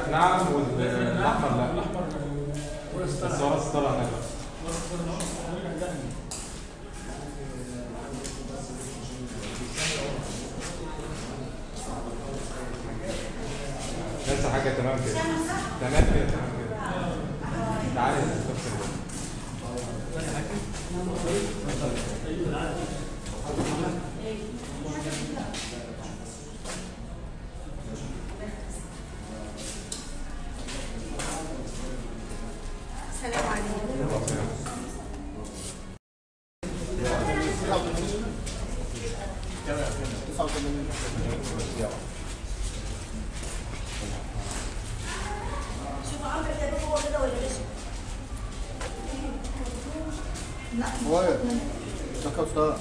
الازرق نعم والاحمر لا الاحمر بس هو راس طلع هناك لسه حاجه تمام كده تمام كده تمام كده تعالى نستفسر ده. السلام عليكم شوفوا عمرو ده هو كده ولا ليش؟ لا هواية شكرا أستاذ